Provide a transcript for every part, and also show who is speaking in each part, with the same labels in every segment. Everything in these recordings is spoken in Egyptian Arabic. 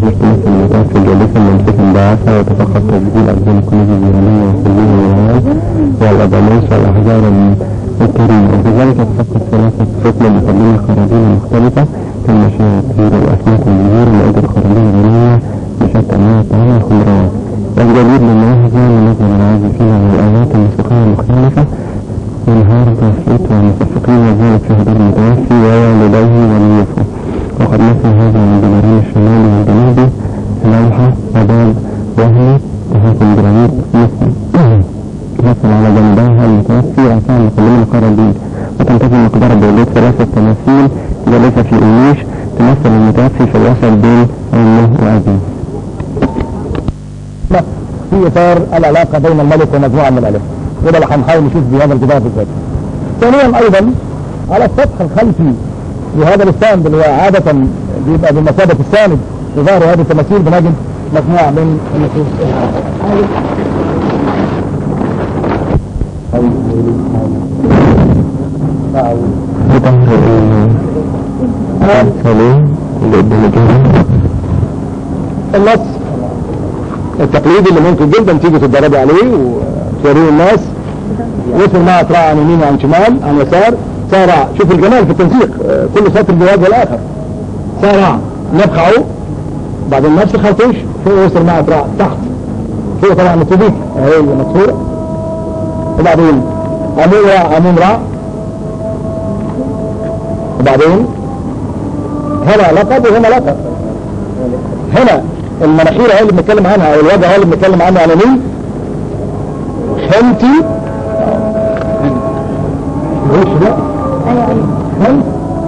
Speaker 1: تنظر تمثل المتوفي جالسا ممسكا بعصا وتفقد تسجيل أبدان الكنوز الزهرية والسجين والرمال والأبانيس والأحجار الكريمة وكذلك تفقد ثلاثة ركن بتقديم الخراجيل المختلفة كالمشاهير والأسماك والزهور وأجر خراجيل غنية بشتى أنواع الطعام والخضروات والجديد للمواهب من نظر العازفين والآيات الموسيقية المختلفة ينهار التوفيق والمتفقين وذلك في حضور المتوفي ووالديه وليفه وقد مثل هذا من جبرين الشمال والجنوب لوحة وباب وهمي وهاكم جرانيت مثل على جنبيها المتوفي عشان مقدمين القرابين وتنتهي مقدار بوجود ثلاثة تماثيل جالسة في أميش تمثل المتوفي في الوسط بين أمه وأبيه
Speaker 2: في اطار العلاقه بين الملك ومجموعه من الالف وده اللي هنحاول نشوف بهذا الجدار بالذات. ثانيا ايضا على السطح الخلفي لهذا الستاند اللي هو عاده بيبقى بمثابه الساند لظهر هذه التماثيل بنجد مجموعه من النصوص
Speaker 1: سليم للجنة
Speaker 2: النص التقليدي اللي ممكن جدا تيجي تتدربي عليه وتوريه الناس واسم ما اطراء عن يمين وعن شمال عن يسار سارع شوف الجمال في التنسيق آه، كل سطر بيواجه الاخر سارع نبخعه بعدين نفس الخرطوش فوق وصل مع اطراء تحت فوق طبعا التوبيك اهي المكسوره وبعدين امون را امون را وبعدين هنا لقب وهنا لقب هنا المناخير هي اللي بنتكلم عنها او الوجه هو اللي بنتكلم عنه على مين خنتي وش ده خنت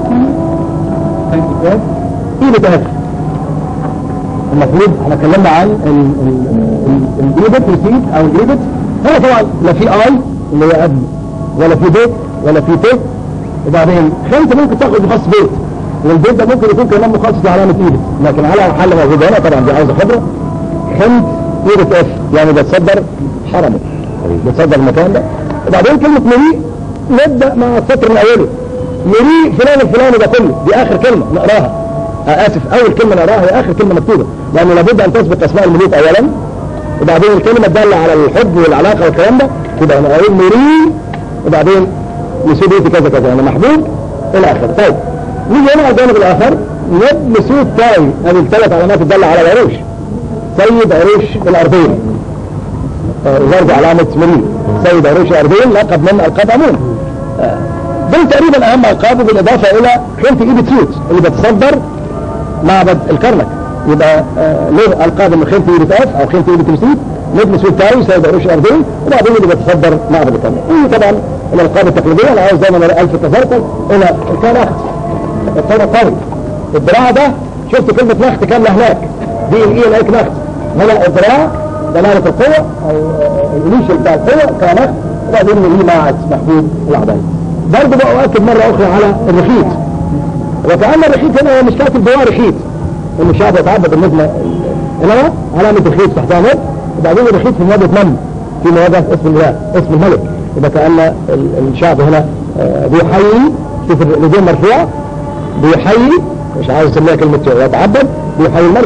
Speaker 2: ايدة اخر المفروض احنا اتكلمنا عن الايدت ريسيت او الايدت هنا طبعا لا في اي اللي هي قد ولا في بيت ولا في ت وبعدين خنت ممكن تاخد بخص بيت والبيت ده ممكن يكون كمان مخصص علامة ايدت لكن على حل موجودة هنا طبعا دي عاوزة خبرة خنت ايدت اف يعني بتصدر حرمه بتصدر المكان ده وبعدين كلمة مريء نبدأ مع السطر من اوله مريء فلان الفلاني ده كله دي اخر كلمة نقراها آه اسف اول كلمة نقراها هي اخر كلمة مكتوبة لان لابد ان تسبق اسماء الملوك اولا وبعدين الكلمة الدالة على الحب والعلاقة والكلام ده تبقى انا اقول مريء وبعدين يسود كذا كذا يعني محبوب الى اخره طيب نيجي هنا على الجانب الاخر نب مسود تاي هذه الثلاث علامات الدالة على العروش سيد عروش الارضين آه، وبرضه علامة مريء سيد عروش الارضين لقب من القاب عموما آه، دول تقريبا اهم القابه بالاضافه الى خيمه ايد سيوت اللي بتصدر معبد الكرنك يبقى آه، له القاب من خيمه ايد اف او خيمه ايد تمسيك نجم سويت تاوي سيد عروش الارضين وبعدين اللي بيتصدر معبد الكرنك دي طبعا الالقاب التقليديه انا عاوز دايما الف تذكر الى كان اخت الطول قوي الدراع ده شفت كلمه نخت كامله هناك دي الايه لايك نخت هنا الدراع دلاله القوه او الانيشال بتاع القوه كان نخت وبعدين ليه معد محدود الاعضاء برضه بقى اؤكد مره اخرى على الرخيت وكأن الرخيت هنا هو مش كاتب جواه رخيت ان الشعب يتعبد بالنسبه انما علامه الرخيت تحتها نقط وبعدين الرخيت في مواجهه من في مواجهه اسم الله اسم الملك يبقى كأن ال- الشعب هنا آه، بيحيي شوف اليدين مرفوعه بيحيي مش عاوز اسميها كلمه يتعبد بيحيي الملك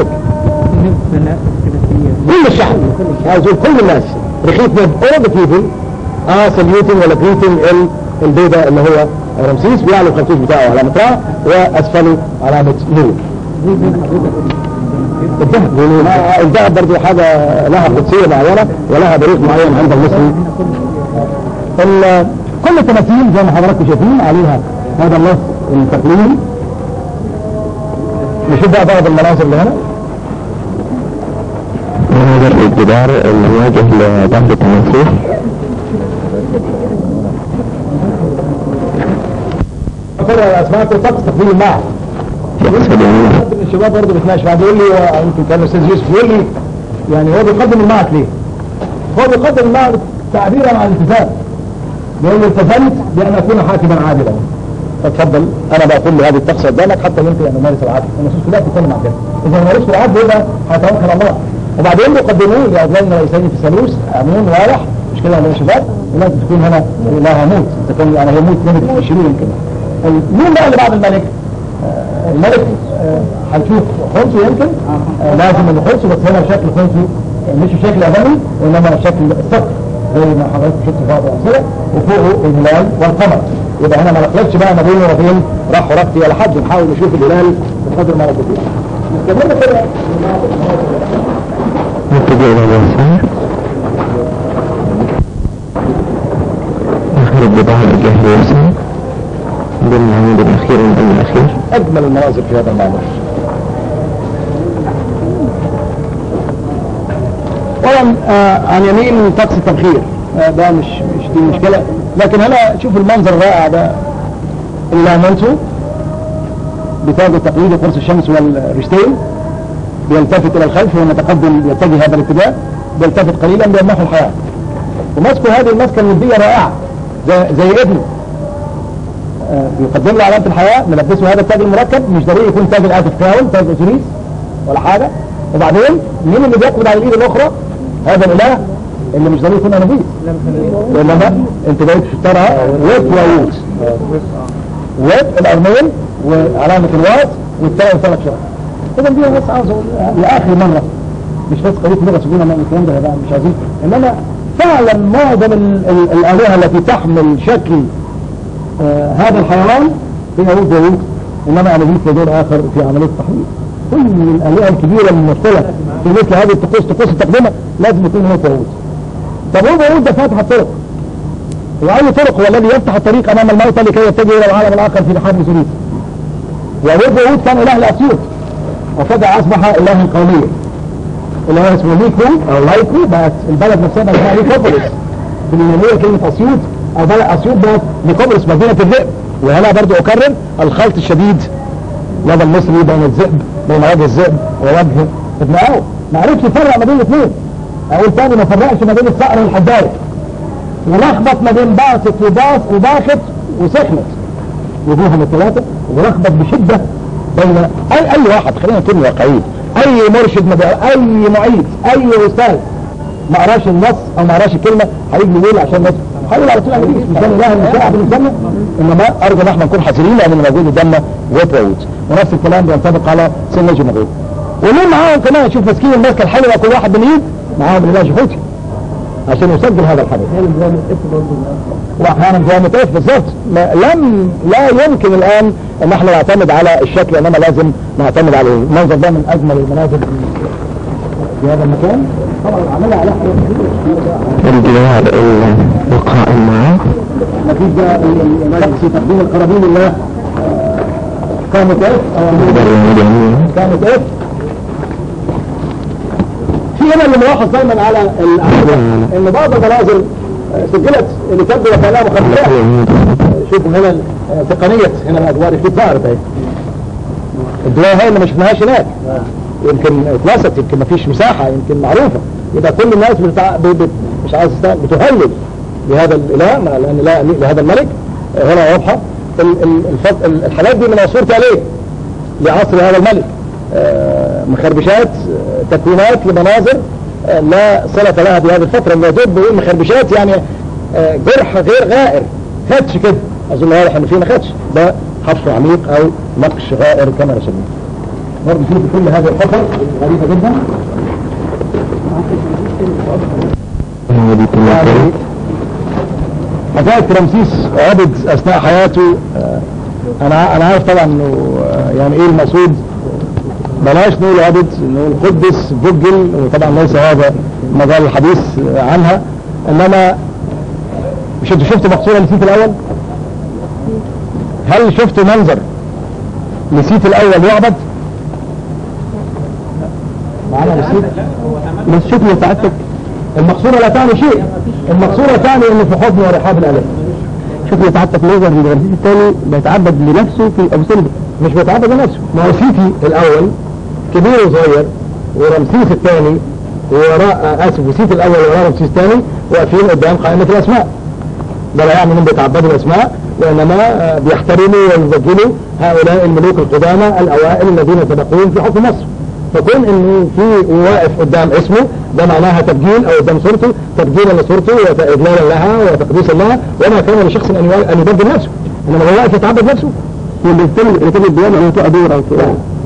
Speaker 2: كل الشعب عاوز يقول كل الناس رخيت من all the people اه سليوتنج ولا جريتنج البيضة اللي هو رمسيس بيعلو الخرطوش بتاعه علامة راء واسفله علامة نور الذهب ما- الذهب برضه حاجة لها قدسية معينة ولها بريق معين عند المصري ال- كل التماثيل زي ما حضراتكم شايفين عليها هذا النص التقليدي نشوف بقى بعض المناظر اللي هنا
Speaker 1: وهذا الجدار المواجه لظهر التماثيل
Speaker 2: طبعا الاسماء طقس تقديم الماء
Speaker 1: يقصد يعني
Speaker 2: حد من الشباب برضه بيتناقش معاه بيقول لي هو يمكن كان الاستاذ يوسف بيقول لي يعني هو بيقدم المعك ليه؟ هو بيقدم المعك تعبيرا عن الالتزام بيقول لي التزمت بان اكون حاكما عادلا اتفضل انا بقول له هذه الطقس قدامك حتى انت يعني مارس العدل النصوص كلها بتتكلم عن كده اذا مارس العدل يبقى هيتوكل على الله وبعدين بيقدموه لأجلين رئيسين في الثالوث امون واضح مش كده يا شباب ولازم تكون هنا لا هموت تكون يعني هموت من 20 يمكن مين بقى اللي بعد الملك؟ آه، الملك آه، هنشوف خمسه يمكن آه لازم انه خمسه بس هنا شكل خمسه مش شكل ادمي وانما شكل الصقر زي ما حضرتك شفت في بعض الامثله وفوقه الهلال والقمر يبقى هنا ما نخلطش بقى ما بينه وبين راح ورقتي ولا حد نحاول نشوف الهلال بقدر ما نستطيع. نستمر كده
Speaker 1: نتجه إلى اليسار نخرج بظهر الجهة اليسار بالعمود الأخير والأمن الأخير
Speaker 2: اجمل المناظر في هذا المعبر طبعا آه عن يمين طقس التبخير آه ده مش مش دي مشكله لكن هنا شوف المنظر الرائع ده اللي عملته بتاج التقليدي قرص الشمس والرشتين بيلتفت الى الخلف ونتقدم يتجه هذا الاتجاه بيلتفت قليلا بيمنحه الحياه ومسكه هذه المسكه الوديه رائعه زي, زي ابنه آه، بيقدم له علامه الحياه ملبسه هذا التاج المركب مش ضروري يكون تاج الاتف كراون تاج اوسيريس ولا حاجه وبعدين مين اللي بيقبض على الايد الاخرى هذا الاله اللي مش ضروري يكون انوبيس وانما انت بقيت ترى ويب ويوت ويب الارمين وعلامه الواس والتاء ثلاث شهور اذا دي بس عاوز اقول لاخر مره مش بس قضيه لغه سجونها من الكلام ده بقى مش عايزين انما فعلا معظم ال- ال- الالهه التي تحمل شكل آه هذا الحيوان هي يهود ويهود انما انابيس لدور اخر في عمليه التحويل كل الالهه الكبيره الممثله في مثل هذه الطقوس طقوس التقدمه لازم يكون هو يهود طب هو يهود ده فاتح الطرق واي طرق هو الذي يفتح الطريق امام الموتى لكي يتجه الى العالم الاخر في رحاب سوريا ويهود يهود كان اله الاسيوط وفجاه اصبح الها قوميا اللي هو اسمه ليكو او لايكو بقت البلد نفسها بقت اسمها ليكوبوليس في اليونانيه كلمه اسيوط او بلد اسيوط بقت ليكوبوليس مدينه الذئب وهنا برضو اكرر الخلط الشديد لدى المصري بين الذئب بين وجه الذئب ووجه ابن اوف ما عرفش يفرق ما بين الاثنين اقول تاني ما فرقش ما بين الصقر والحدايه ولخبط ما بين باسط وباس وباخت وسخنت وجوههم الثلاثه ولخبط بشده بين اي اي واحد خلينا نكون واقعيين اي مرشد مدار اي معيد اي استاذ ما قراش النص او ما قراش الكلمه هيجي يقول عشان الناس هيقول على طول انا مش انا اله المشاعر بالنسبه لنا انما ارجو ان احنا نكون حذرين لان اللي موجود قدامنا ويت ويت ونفس الكلام بينطبق على سن نجم الغيب ومين معاهم كمان شوف ماسكين الماسكه الحلوه كل واحد بالايد معاهم الاله جحوتي عشان يسجل هذا الحدث واحيانا جامعة اف بالظبط ما- لم لا يمكن الان ان احنا نعتمد على الشكل انما لازم نعتمد عليه المنظر ده من اجمل المناظر في هذا المكان طبعا العملية على
Speaker 1: الجوار القائم معه
Speaker 2: نتيجة شخص تقديم القرابين لله كانت اف او
Speaker 1: بالعمود اليمين
Speaker 2: كانت اف في هنا اللي ملاحظ دايما على الأعمدة ان بعض المناظر آه، سجلت اللي تبدو وكانها مخططات
Speaker 1: اليمين
Speaker 2: شوفوا هنا آه، تقنية هنا الادوار في ظهرت اهي الدواء هاي اللي ما شفناهاش هناك يمكن اتنست يمكن ما فيش مساحة يمكن معروفة يبقى كل الناس بتتع... ب... ب... مش عايز استعمل بتهلل لهذا الاله مع لان لا لهذا الملك آه، هنا واضحة ال... ال... الفض... ال- الحالات دي من عصور تالية لعصر هذا الملك آه، مخربشات آه، تكوينات لمناظر آه، لا صلة لها بهذه الفترة اللي يدب بيقول مخربشات يعني آه، جرح غير غائر خدش كده اظن واضح ان في ما خدش ده حفر عميق او نقش غائر كما نسميه برضه شوف كل هذه الحفر غريبة جدا
Speaker 1: هذه
Speaker 2: يعني
Speaker 1: كلها
Speaker 2: حكاية رمسيس عبد اثناء حياته آه، انا انا عارف طبعا انه آه، يعني ايه المقصود بلاش نقول عبد نقول قدس بجل وطبعا ليس هذا مجال الحديث آه، عنها انما مش انتوا شفتوا مقصورة لسيت الاول هل شفتوا منظر لسيت الاول يعبد معانا نسيت بس شوفوا سعادتك المقصورة لا تعني شيء المقصورة تعني انه في حضن ورحاب الالف
Speaker 1: شوف يا سعادتك نظر ان رمسيس الثاني بيتعبد لنفسه في ابو سمبل
Speaker 2: مش بيتعبد لنفسه ما هو سيتي الاول كبير وصغير ورمسيس الثاني وراء اسف وسيتي الاول وراء رمسيس الثاني واقفين قدام قائمة الاسماء ده لا يعني انهم بيتعبدوا الاسماء وانما آه، بيحترموا ويبجلوا هؤلاء الملوك القدامى الاوائل الذين سبقوهم في حكم مصر فكون انه في واقف قدام اسمه ده معناها تبجيل او قدام صورته تبجيلا لصورته واجلالا لها وتقديسا لها وما كان لشخص ان يوا- ان يبدل نفسه انما هو واقف يتعبد نفسه
Speaker 1: واللي يستلم اللي كان الديانة هو تقع دور او تقع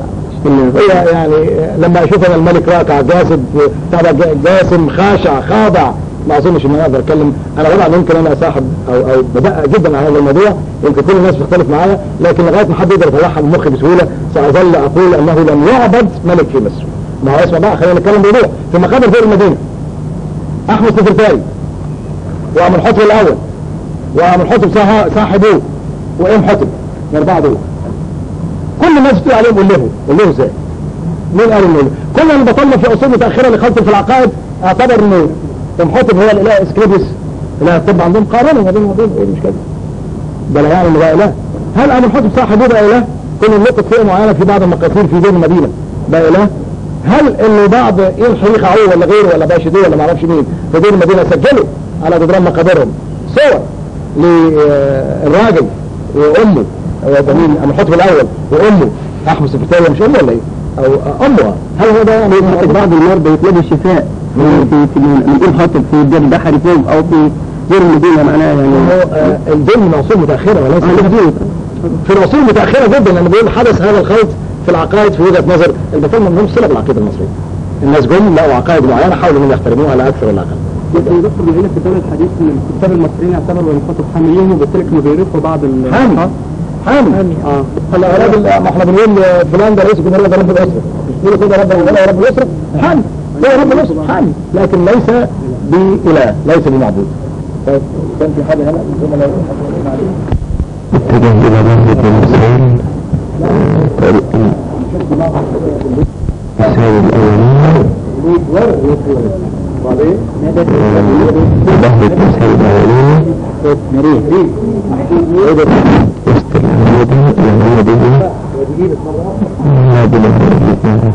Speaker 2: هي يعني لما اشوف انا الملك راكع جاسد طبعا جاسم خاشع خاضع ما اظنش ان انا اقدر اتكلم انا طبعا يمكن انا صاحب او او بدقق جدا على هذا الموضوع يمكن كل الناس بتختلف معايا لكن لغايه ما حد يقدر يطلعها من مخي بسهوله ساظل اقول انه لم يعبد ملك في مصر ما هو اسمع بقى خلينا نتكلم بوضوح في مقابر فوق المدينه احمد سفرتاري وعم الحطب الاول وعم الحطب صاحبه وام حطب الاربعه دول كل الناس بتقول عليهم قول له ازاي مين قال انه كل اللي بطلنا في اصول متاخره لخلط في العقائد اعتبر انه ام حطب هو الاله اسكليبس اله الطب عندهم قارنه ما بين وبين ايه المشكله ده لا يعني انه بقى اله هل ام الحطب صاحبه بقى اله كل نقطه فئه معينه في بعض المقاصير في دين المدينه بقى اله هل انه بعض ينحي عوه ولا غيره ولا باشديه ولا ما اعرفش مين في دين المدينه سجلوا على جدران مقابرهم صور للراجل وامه وجميل ام الحطب الاول وامه احمد سفرتاوي مش امه ولا ايه او امها هل هو ده يعني
Speaker 1: بعض المرضى يطلبوا الشفاء في في من حاطب في الدير البحري فوق او في غير المدينه معناها يعني
Speaker 2: هو الدين من عصور متاخره وليس في العصور المتاخره جدا لما بيقول حدث هذا الخلط في العقائد في وجهه نظر البطل منهم صله بالعقيده المصريه الناس جم لقوا عقائد معينه حاولوا انهم يحترموها على اكثر ولا اقل
Speaker 1: يبقى يدخل بيقول في دولة الحديث ان الكتاب المصريين اعتبروا ان الكتب حاملين وبالتالي كانوا بيعرفوا بعض
Speaker 2: حامل حامل اه هلا راجل ما احنا بنقول فلان ده رئيس الجمهوريه ده رب الاسره مش بيقولوا كده رب الاسره رب الاسره حامل هو رب الاسره حامل لكن ليس باله ليس بمعبود طيب كان في حاجه هنا
Speaker 1: اتجه الى بلدة المسائل طريق السائل الاولاني
Speaker 2: وبعدين
Speaker 1: بهجة المسائل الاولاني
Speaker 2: مريض
Speaker 1: وسط العمودة العمودية لا بلا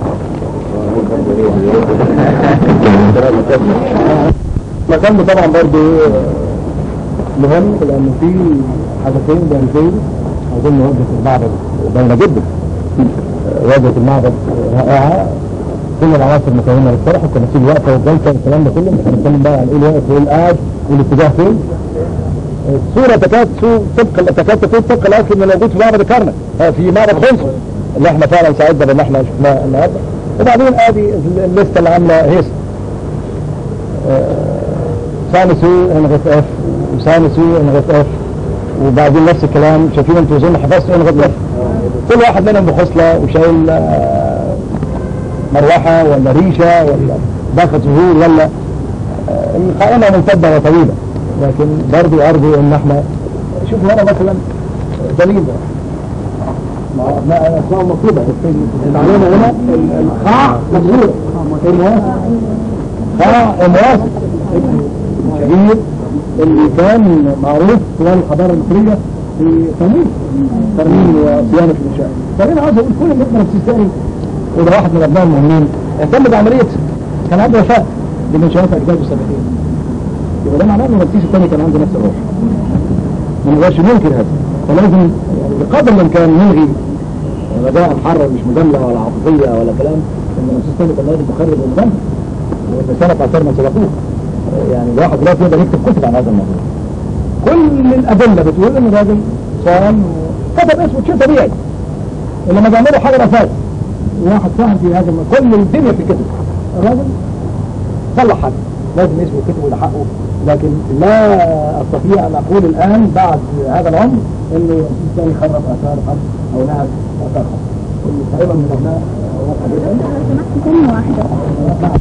Speaker 2: مكان طبعا برضه مهم لان في حدثين بارزين اظن وجهه المعبد باينه جدا وجهه المعبد رائعه كل العناصر مكونه للصرح والتماثيل واقفه والجلسه والكلام ده كله مش هنتكلم بقى عن ايه الواقف وايه القاعد والاتجاه فين الصورة تكاد تبقى تكاد تكون طبق الاصل اللي موجود في معبد الكرنك في معبد خنصر اللي احنا فعلا ساعدنا بان احنا شفناه النهارده وبعدين ادي الليسته اللي عامله هيس سانسو انغت اف وسانسو انغت اف وبعدين نفس الكلام شايفين انتوا زي ما حفظتوا انغت اف كل واحد منهم بخصله وشايل مروحه ولا ريشه ولا باقه زهور ولا القائمه ممتده وطويله لكن برضو ارجو ان احنا شوف هنا مثلا دليل ما اسماء مطلوبة المعلومة هنا الخاء مجهولة خاء امواس شهير اللي كان معروف خلال الحضارة المصرية في تمويل ترميم وصيانة الانشاء فانا عاوز اقول كل اللي السيستاني وده واحد من ابناء المهمين اهتم بعملية كان عنده وفاء بمنشآت اجداده السابقين يبقى ده معناه ان الرئيس الثاني كان عنده نفس الروح ما نقدرش ننكر هذا فلازم يعني بقدر الامكان نلغي غداء الحرة مش مجاملة ولا عاطفية ولا كلام ان الرئيس الثاني كان راجل مخرب ومجامل وان سنة اثار من سبقوه يعني الواحد دلوقتي يقدر يكتب كتب عن هذا الموضوع كل الادلة بتقول ان الراجل صام كتب اسمه شيء طبيعي لما بيعملوا حاجة اساس واحد ساهم في هذا كل الدنيا في كتب الراجل صلح حاجة لازم اسمه كتب وده حقه لكن لا استطيع ان اقول الان بعد هذا العمر انه الانسان يخرب اثار خمس او نهب اثار خمس تقريبا من ابناء واضحه جدا
Speaker 3: سمحت كلمة واحدة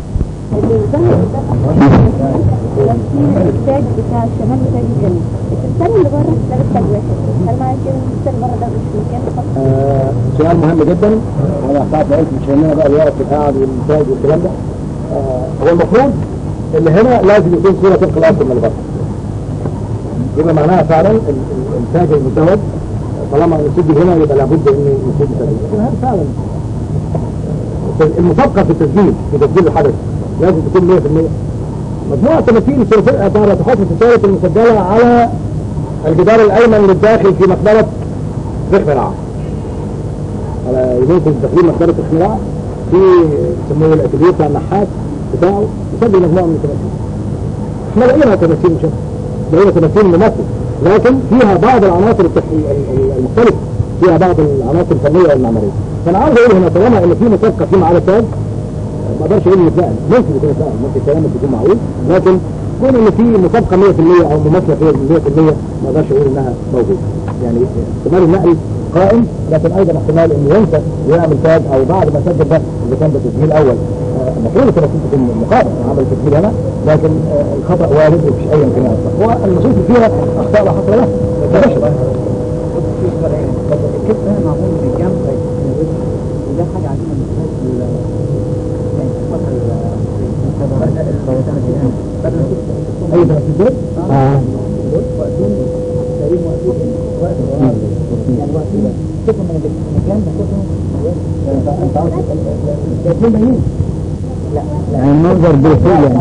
Speaker 3: التاج بتاع الشمال تاج الجنوب التمثال اللي بره ده بالتاج واحد هل معنى كده ان التمثال بره ده مش مكان خاص؟
Speaker 2: آه، سؤال مهم جدا انا ساعات قلت مش هنا بقى الوقت القاعد والانتاج والكلام ده آه، هو المفروض اللي هنا لازم يكون صورة طبق الأصل من الغرب يبقى معناها فعلا ال- ال- التاج المزدوج طالما نسجل هنا يبقى لابد انه يكون تسجيل لكن هذا فعلا المطابقة في التسجيل في تسجيل الحدث لازم تكون 100% مجموعة تماثيل سلسلة تحط الستارة المسجلة على الجدار الأيمن للداخل في مقبرة رخمرعة على يمينكم تقريبا مقبرة رخمرعة في يسموه الاتيليه بتاع النحات بتاعه يسجل مجموعة من التماثيل احنا لقينا تماثيل مش لقينا تماثيل ممثل لكن فيها بعض العناصر التح- ال- ال- المختلفة فيها بعض العناصر الفنية والمعمارية فانا عاوز اقول هنا طالما ان في مسابقه في على تاج ما اقدرش اقول انه فعلا ممكن يكون فعلا ممكن كلامك يكون معقول لكن كون ان في مسابقه 100% او مماثله فيها 100% ما اقدرش اقول انها موجوده يعني احتمال النقل قائم لكن ايضا احتمال انه ينسى ويعمل تاج او بعد ما سجل ده اذا كان ده تسجيل اول محيولة انك تكون مقابل عمل تسجيل هنا لكن آه، الخطا وارد ومفيش اي امكانيه اصلا هو النصوص اللي فيها اخطاء لا حصر لها ما تبقاش
Speaker 4: كيف ده معمول بالجنب وده حاجة عظيمة من الناس يعني
Speaker 2: اي تنفيذات اه
Speaker 4: يعني وقتين شوفوا من المكان ده
Speaker 2: يعني المنظر بيطول يعني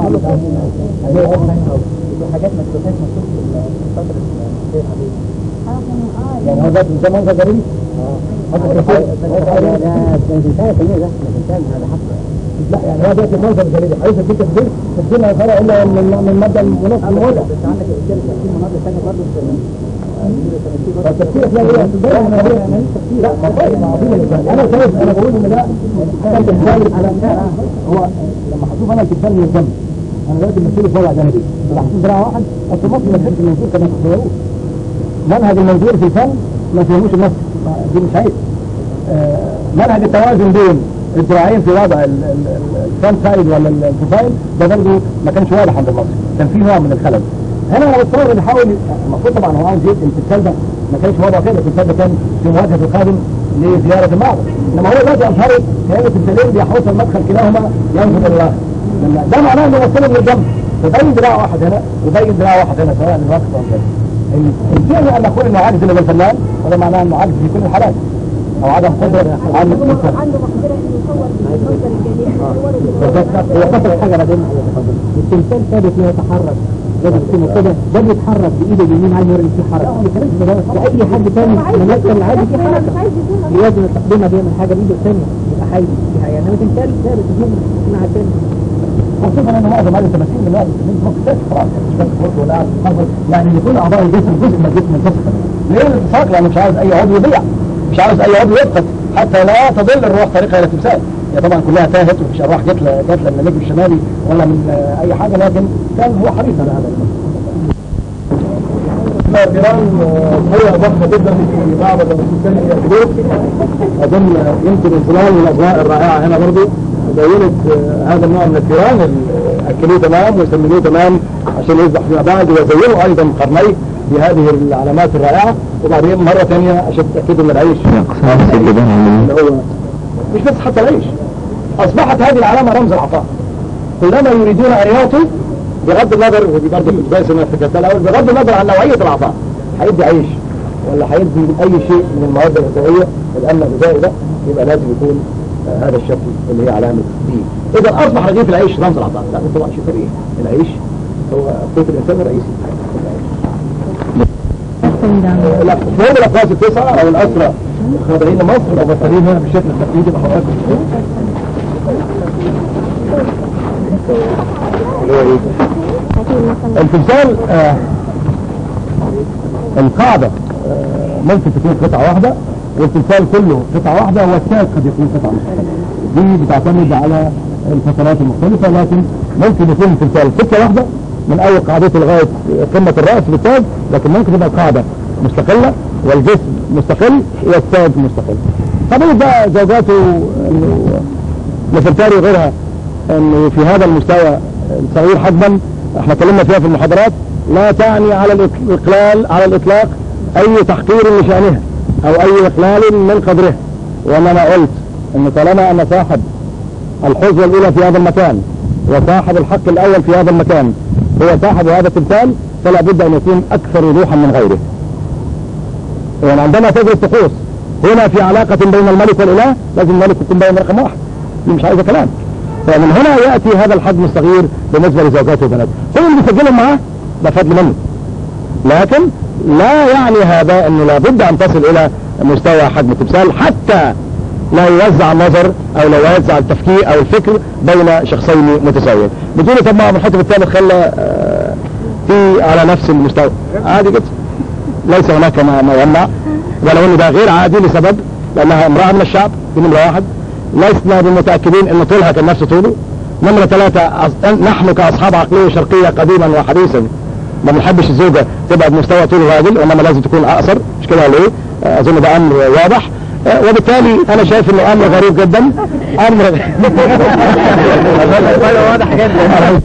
Speaker 4: حاجات ما تشوفهاش مكتوب في الفترة الأخيرة
Speaker 2: يعني هو ده ده منظر غريب لا يعني هو ده المنظر غريب عايز اديك تفسير تفسير ما يفرق الا من من ماده المناص الموضع
Speaker 4: بس عندك رجاله في مناطق ثانيه برضه
Speaker 2: فالتفسير فيها ايه؟ لا ما عظيم انا شايف انا بقول ان ده تمثال على هو لما هشوف انا التمثال من الجنب انا دلوقتي مثلي في وضع جانبي لما هشوف دراع واحد اصل مصر ما تحبش المنظور كما تخيلوه منهج المنظور في الفن ما فهموش النص ما- دي مش عيب آه، منهج التوازن بين الذراعين في وضع الفرونت سايد ولا ال- البروفايل ده برضه ما كانش واضح عند المصري كان في نوع من الخلل هنا انا بتصور ان حاول المفروض طبعا هو عاوز يدي التمثال ده ما كانش وضعه كده التمثال ده كان في مواجهه القادم لزياره المعبد انما هو دلوقتي اظهرت كان التمثالين بيحوص المدخل كلاهما ينظر الى الاخر لما- ده معناه انه وصلهم للجنب فبين دراع واحد هنا وبين دراع واحد هنا سواء للرقص او كده الفعل ان نقول انه عاجز الا بالفنان وده معناه انه عاجز في كل الحالات او عدم قدره على الانسان
Speaker 3: عنده مقدرة انه يصور بالمنظر الجميل
Speaker 2: هو فصل حاجه بعدين
Speaker 4: التمثال ثابت لا يتحرك لازم يكون كده ده بيتحرك بايده اليمين عايز يوري إن في حركه واي حد تاني ممثل عادي في حركه
Speaker 3: مش عايز يكون
Speaker 4: لازم التقديمه بيعمل حاجه بايده الثانيه يبقى حي فيها يعني انما تمثال ثابت الجمله مع الثاني
Speaker 2: خصوصا ان معظم هذه التماثيل من وقت من وقت خلاص مش بس برضه ولا قاعد تتفرج. يعني يكون اعضاء الجسم جزء من الجسم منفصل ليه الاتفاق لانه مش عاوز اي عضو يضيع مش عاوز اي عضو يفقد حتى لا تضل الروح طريقها الى التمثال هي طبعا كلها تاهت ومفيش ارواح جت ل- جت من النجم الشمالي ولا من آه، اي حاجه لكن كان هو حريص على هذا الامر الجيران هي ضخمة جدا في معبد المسلمين يعبدوه أظن يمكن من خلال الأضواء الرائعة هنا برضو بينت آه، هذا النوع من الثيران اللي أكلوه تمام ويسمنوه تمام عشان يذبح فيما بعد ويزينوا أيضا قرنيه بهذه العلامات الرائعة وبعدين مرة ثانية عشان تتأكدوا من العيش اللي هو مش بس حتى العيش أصبحت هذه العلامة رمز العطاء كلما يريدون أن يعطوا بغض النظر ودي برضه كنت كويس انك فكرتها الاول بغض النظر عن نوعيه العطاء هيدي عيش ولا هيدي اي شيء من المواد الغذائيه الامن الغذائي ده يبقى لازم يكون آه هذا الشكل اللي هي علامه دي اذا اصبح رغيف العيش رمز العطاء لا ده طبعا شيء طبيعي العيش هو قوت الانسان الرئيسي آه، لا فهم الاقواس التسعه او الاسرى الخاضعين لمصر مبصرين هنا بالشكل التقليدي اللي حضرتك التمثال آه القاعدة آه ممكن تكون قطعة واحدة والتمثال كله قطعة واحدة والتاج قد يكون قطعة مختلفة دي بتعتمد على الفترات المختلفة لكن ممكن يكون التمثال قطعة واحدة من أول قاعدته لغاية قمة الرأس بالتاج لكن ممكن تبقى قاعدة مستقلة والجسم مستقل والتاج مستقل طبيعي بقى زوجاته انه نفرتاري وغيرها انه في هذا المستوى الصغير حجما احنا اتكلمنا فيها في المحاضرات لا تعني على الاقلال على الاطلاق اي تحقير لشانها او اي اقلال من قدرها وانما قلت ان طالما ان صاحب الحظوة الاولى في هذا المكان وصاحب الحق الاول في هذا المكان هو صاحب هذا التمثال فلا بد ان يكون اكثر وضوحا من غيره يعني عندما تجري الطقوس هنا في علاقة بين الملك والاله لازم الملك يكون بين رقم واحد دي مش عايزة كلام فمن هنا يأتي هذا الحجم الصغير بالنسبة لزوجاته وبناته كل اللي بيسجلهم معاه ده فضل منه لكن لا يعني هذا انه لابد ان تصل الى مستوى حجم التمثال حتى لا يوزع النظر او لا يوزع التفكير او الفكر بين شخصين متساويين بتقولي طب ما ابو الحاتم الثالث خلى آه، في على نفس المستوى عادي جدا ليس هناك ما, ما يمنع ولو انه ده غير عادي لسبب لانها امرأة من الشعب دي نمره واحد لسنا بمتاكدين ان طولها كان نفس طوله نمره ثلاثه أص- نحن كاصحاب عقليه شرقيه قديما وحديثا ما بنحبش الزوجه تبقى بمستوى طول الراجل وانما لازم تكون اقصر مش كده ولا ايه؟ آه، اظن ده امر واضح آه، وبالتالي انا شايف انه امر غريب جدا امر
Speaker 4: واضح جدا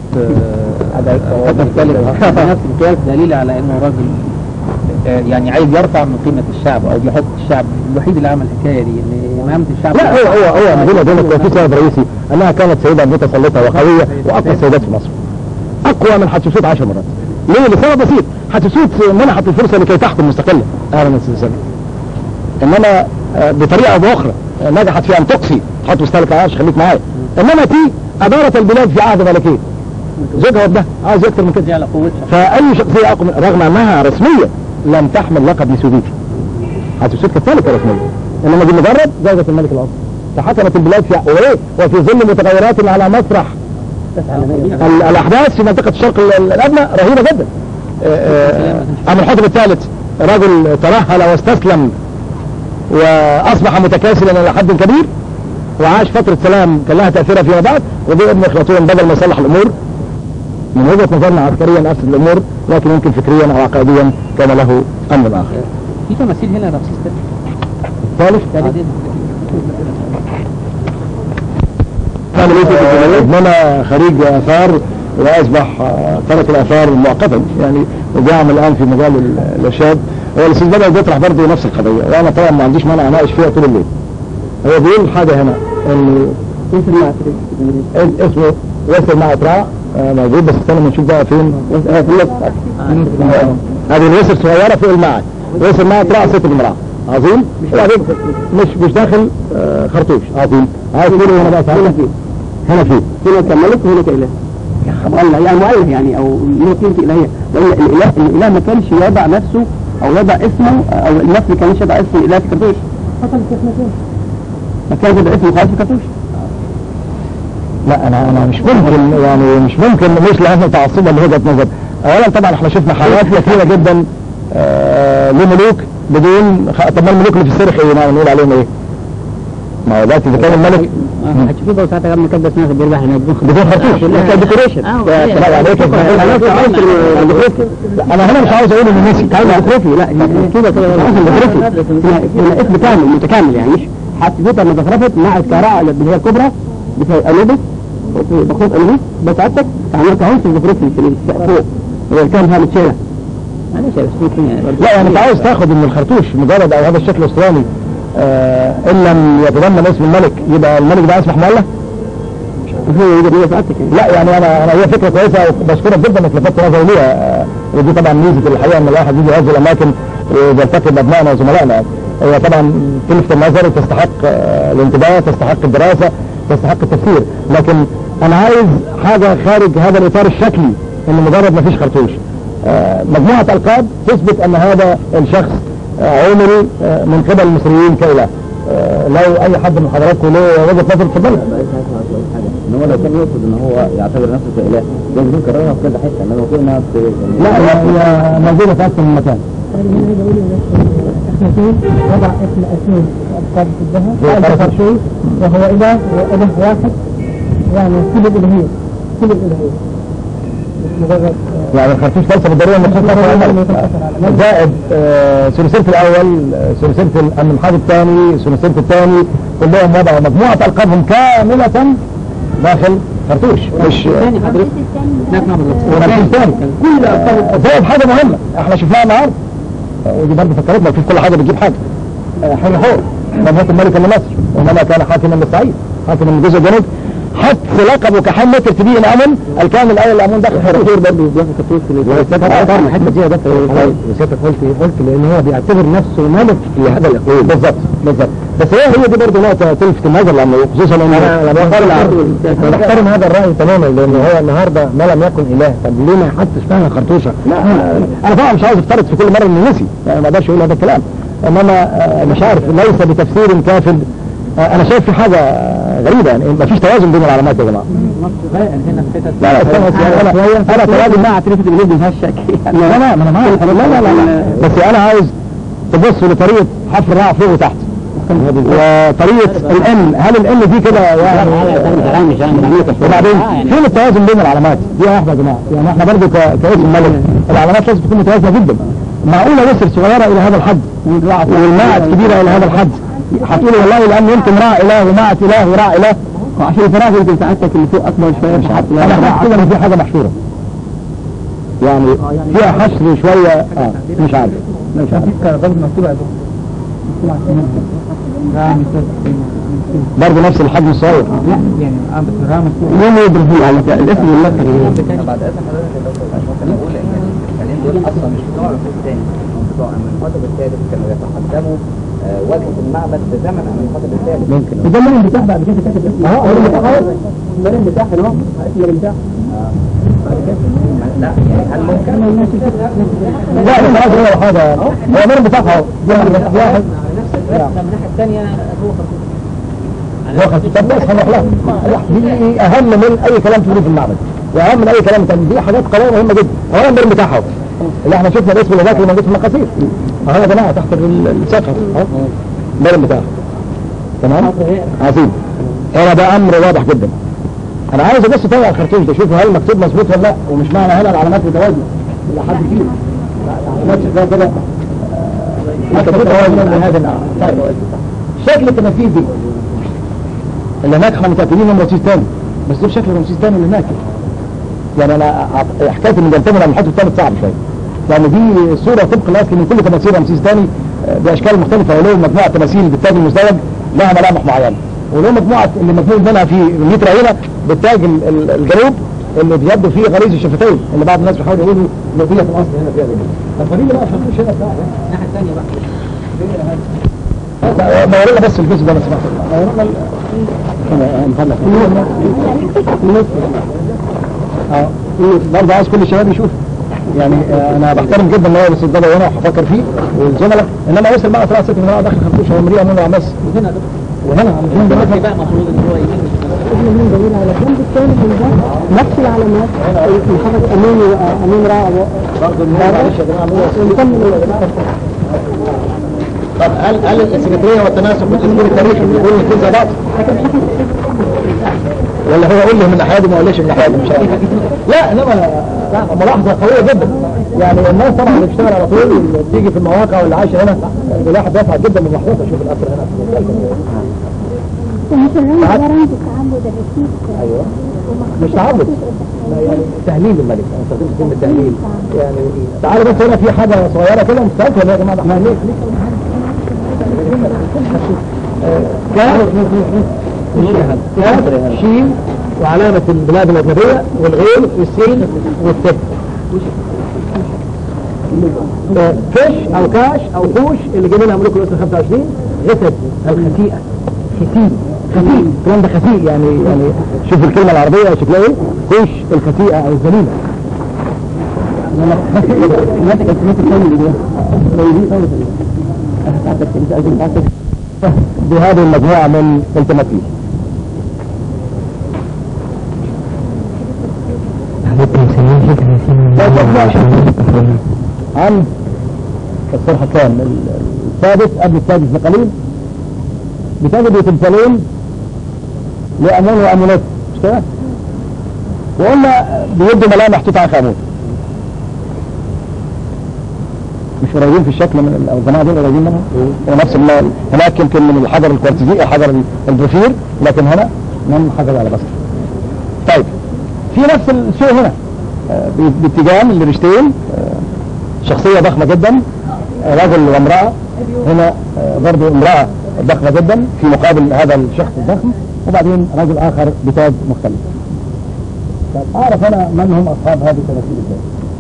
Speaker 4: نفس القياس دليل على انه راجل آه، يعني عايز يرفع من قيمة الشعب او بيحط الشعب الوحيد اللي عمل الحكاية دي ان امامة الشعب
Speaker 2: لا هو هو هو مدينة دولة في سبب رئيسي انها كانت سيدة متسلطة وقوية واقوى السيدات في مصر اقوى من حتشبسوت عشر مرات ليه لسبب بسيط حتشبسوت منحت الفرصة لكي تحكم مستقلة اهلا وسهلا انما آه، بطريقة او باخرى آه، نجحت في ان تقصي تحط مستهلك عاش خليك معايا انما تي ادارت البلاد في عهد ملكين زوجها وابنها عايز اكتر من كده
Speaker 4: دي على قوتها
Speaker 2: فاي شخصيه اقوى من رغم انها رسميا لم تحمل لقب يسوبيتي حتشبسوت كانت ثالثه رسميا انما دي مجرد زوجة الملك الاصلي فحكمت البلاد في وايه وفي ظل متغيرات على مسرح ال- الاحداث في منطقه الشرق ال- ال- الادنى رهيبه جدا عبد الحاتم الثالث رجل ترهل واستسلم واصبح متكاسلا الى حد كبير وعاش فتره سلام كان لها تاثيرها فيما بعد وجه ابن اخلاطون بدل ما يصلح الامور من وجهه نظرنا عسكريا افسد الامور لكن يمكن فكريا او عقائديا كان له امر اخر.
Speaker 4: في تماثيل هنا رمسيس
Speaker 2: ثالث
Speaker 4: بعدين
Speaker 2: كان ليس ابننا خريج اثار واصبح آه، ترك الاثار مؤقتا يعني وبيعمل الان في مجال ال- الارشاد هو الاستاذ بدر بيطرح برضه نفس القضيه وانا طبعا ما عنديش مانع اناقش فيها طول الليل هو بيقول حاجه هنا انه اسمه ياسر مع اتراع آه، موجود بس استنى ما نشوف بقى فين آه، في النص آه، هذه اليسر صغيره فوق المعهد ياسر مع اتراع ست المراه عظيم وبعدين مش مش داخل آه، خرطوش عظيم عايز تقول هنا بقى هنا فيه هنا فيه
Speaker 5: هنا كملك وهنا كإله الله يعني مؤله يعني او له قيمة إلهية لأن الإله الإله ما كانش يضع نفسه أو يضع اسمه أو الناس ما كانش يضع اسم الإله في كرتوش ما كان يضع اسمه خالص في كرتوش
Speaker 2: لا انا انا مش ممكن يعني مش ممكن مش لانه تعصبا لوجهه نظر اولا طبعا احنا شفنا حالات كثيره جدا آه لملوك بدون خ... طب ما الملوك اللي في السرخ ايه ما نقول عليهم ايه؟ ما هو دلوقتي اذا كان الملك
Speaker 5: هتشوفوا بقى ساعتها لما كبس ناس بيربح هناك
Speaker 2: بدون خرطوش كان ديكوريشن لا يعني إيه كان-
Speaker 5: انا بس عاوز
Speaker 2: لا، انا هنا مش عاوز اقول انه نسي
Speaker 5: عاوز الديكوريفي لا كده كده عاوز الديكوريفي هنا اسم كامل متكامل يعني مش حتى لما زخرفت مع الكراعة اللي هي الكبرى في انوبس وفي بخوت انوبس بس عندك عملت اهو في الديكوريفي في السقف فوق هو كان هذا متشالة معلش يا بس
Speaker 2: لا يعني انت عاوز تاخد ان الخرطوش مجرد او هذا الشكل الاسطواني آه ان لم يتضمن اسم الملك يبقى الملك ده اصبح مؤلف
Speaker 5: هو يقدر يقف سعادتك يعني
Speaker 2: لا يعني انا انا هي فكره كويسه وبشكرك جدا انك لفتت نظري ليها آه، ودي طبعا ميزه الحقيقه ان الواحد يجي يعز الاماكن ويلتقي بابنائنا وزملائنا يعني. هي طبعا تلفت النظر وتستحق آه، الانتباه تستحق الدراسه تستحق التفسير لكن انا عايز حاجه خارج هذا الاطار الشكلي ان مجرد ما فيش خرطوش آه، مجموعه القاب تثبت ان هذا الشخص آه، عمري آه، من قبل المصريين كاله آه، لو اي حد من حضراتكم له وجهه نظر اتفضل
Speaker 5: ان هو لو كان يقصد ان هو يعتبر نفسه كاله لازم يكررها في كذا حته انما كنا في
Speaker 2: لا هي هي موجوده في اكثر من مكان
Speaker 4: وضع اسم اسمين القاب في الذهب هذا شيء وهو اله واله واحد يعني كل الالهيه كل الالهيه مش مجرد
Speaker 2: يعني الخرطوش ليس بالضروره مخصص على الملك زائد آه، ثلاثيه الاول آه، ثلاثيه المنحاج الثاني ثلاثيه الثاني كلهم وضعوا مجموعه القابهم كامله داخل خرطوش مش
Speaker 3: الثاني حضرتك
Speaker 2: ورمسيس الثاني كل القاب زائد حاجه مهمه احنا شفناها النهارده آه، ودي برضه فكرتنا في كل حاجه بتجيب حاجه آه، حين حور لم يكن ملكا لمصر وانما كان حاكما للصعيد حاكما من جزء الجنوب حط لقبه كحل متر تبيه الامن الكامل الاول الامون داخل خرطوش برضه
Speaker 5: بياخد كرتوش في
Speaker 2: الحته دي بس سيادتك قلت قلت لان هو بيعتبر نفسه ملك في هذا الاقليم بالظبط بالظبط بس هي هي دي برضه نقطه تلفت النظر لانه خصوصا ان انا بحترم بحترم هذا الراي تماما لان هو النهارده ما لم يكن اله طب ليه ما يحطش فعلا خرطوشه؟ لا انا طبعا مش عاوز افترض في كل مره انه نسي يعني ما اقدرش اقول هذا الكلام انما آه، مش عارف ليس بتفسير كاف آه، انا شايف في حاجه آه، غريبه يعني ما فيش توازن بين العلامات يا جماعه
Speaker 4: هنا في حتت
Speaker 2: لا لا استنى بس يعني انا انا توازن
Speaker 5: مع تلفت الجنوب ما فيهاش شك
Speaker 2: لا لا ما انا معاك لا لا لا لا بس انا عاوز تبص لطريقه حفر الرع فوق وتحت وطريقة الان هل الان دي كده يعني وبعدين فين التوازن بين العلامات دي واحدة يا جماعة يعني احنا برضه ك- كاسم ملك العلامات لازم تكون متوازنة جدا معقولة مصر صغيرة الى هذا الحد والماعز كبيرة الى هذا الحد هتقولي والله لان يمكن راع اله وماعز اله وراع اله
Speaker 5: وعشان الفراغ يمكن سعادتك اللي فوق اكبر شويه مش عارف
Speaker 2: انا حاسس كده ان في حاجة محشورة يعني فيها حشر شوية اه مش عارف مش عارف
Speaker 4: برضه مكتوب على مكتوب على رامي
Speaker 2: برضه نفس الحجم الصغير
Speaker 4: لا يعني اه بس رامي
Speaker 5: مين يدري على الاسم المصري
Speaker 6: بعد اذن حضرتك يا دكتور عشان كده بقول ان الكلام دول اصلا مش بتوع الركوب الثاني هم بتوع المنحدر الثالث كانوا يتقدموا آه، وجهه المعبد بزمن المنحدر الثالث
Speaker 2: ممكن
Speaker 5: وده اللي بتاع بعد كده كاتب اسمه
Speaker 2: اه هو المتاح اهو
Speaker 5: المرن بتاع هنا اسم المرن بتاع
Speaker 6: لا يعني هل ممكن
Speaker 2: لا ده خلاص هو حاجة هو مرن بتاعها اهو دي واحد
Speaker 6: الناحيه الثانيه هو
Speaker 2: هو خلاص طب بس هنروح لها دي اهم من اي كلام تقوله في المعبد واهم من اي كلام تاني دي حاجات قضايا مهمه جدا اولا المرن بتاعها اهو اللي احنا شفنا الاسم اللي ذاك اللي موجود في المقاصير اهو يا جماعه تحت ال- السقف اهو المرن بتاعها تمام عظيم هنا ده امر واضح جدا انا عايز بس اطلع الخرطوش ده شوفوا هل مكتوب مظبوط ولا لا ومش معنى هنا العلامات متوازنه الى حد كبير لا، العلامات شكلها كده مكتوب توازن من هذا النوع طيب شكل التماثيل دي اللي هناك احنا متاكدين انه رمسيس تاني بس دول شكل رمسيس تاني اللي هناك يعني انا أع- حكايه ان بنتمي على الحته الثالث صعب شويه لان دي صوره طبق الاصل من كل تماثيل رمسيس تاني آه، باشكال مختلفه ولهم مجموعه تماثيل بالتاج المزدوج لها ملامح معينه ولهم مجموعه اللي مفهوم منها في المتر هنا بالتاج ال- ال- الجنوب اللي بيبدو فيه غليظ الشفتين اللي بعض الناس بيحاولوا يقولوا انه في في الاصل هنا فيها غليظ فالفريق بقى شفتوش هنا بتاع
Speaker 6: الناحيه الثانيه بقى
Speaker 2: لا، ما ورانا بس الجزء ده بس ما ورانا اه برضه عايز كل الشباب يشوف يعني آه، انا بحترم جدا ان هو الاستضافه وانا هفكر فيه والزملاء انما وصل بقى طلع ست من داخل خرطوش هو مريء منه عمس وهنا وهنا عم
Speaker 6: دلوقتي بقى المفروض ان هو يجيب
Speaker 4: من دليل على الجنب الثاني من ده نفس العلامات محمد امين وامين راء
Speaker 2: برضه معلش يا جماعه هو
Speaker 4: ونكمل
Speaker 2: طب هل هل السيمتريه والتناسق والتفكير التاريخي بيقول الاثنين زي بعض؟ ولا هو يقول لي من ناحيه ما قالش من ناحيه مش عارف لا انما لا ملاحظه قويه جدا يعني الناس طبعا اللي بتشتغل على طول اللي بتيجي في المواقع واللي عايشه هنا الواحد يسعد جدا من محطوطه شوف الاثر هنا
Speaker 3: ومش الرمز ده رمز التعبد الرشيد
Speaker 2: ايوه مش تعبد لا يعني تهليل الملك انا استخدمت كلمه تهليل يعني تعالوا بس هنا في حاجه صغيره كده مستعد ولا يا جماعه ده احنا ليه كاف شين وعلامة البلاد الأجنبية والغين والسين والتب آه، كش أو كاش أو كوش اللي جايبينها ملوك الأسرة 25 غسد الخسيئة ختين ختين الكلام ده خسيء يعني يعني شوف الكلمة العربية شكلها ايه كوش الخسيئة أو الذليلة بهذه المجموعة من التماثيل عن الصرح كام السادس قبل السادس بقليل بتجد تمثالين لأمون وأمونات مش كده؟ وقلنا بيدوا ملامح توت عنخ آمون مش قريبين في الشكل من او الجماعه دول قريبين منها ونفس المال هناك يمكن من الحجر الكوارتزي حجر البروفير لكن هنا من حجر على بصر طيب في نفس الشيء هنا آه، ب- باتجاه لرشتين آه، شخصيه ضخمه جدا آه، رجل وامراه هنا آه، برضو امراه ضخمه جدا في مقابل هذا الشخص الضخم وبعدين رجل اخر بتاج مختلف طيب اعرف انا من هم اصحاب هذه التماثيل ازاي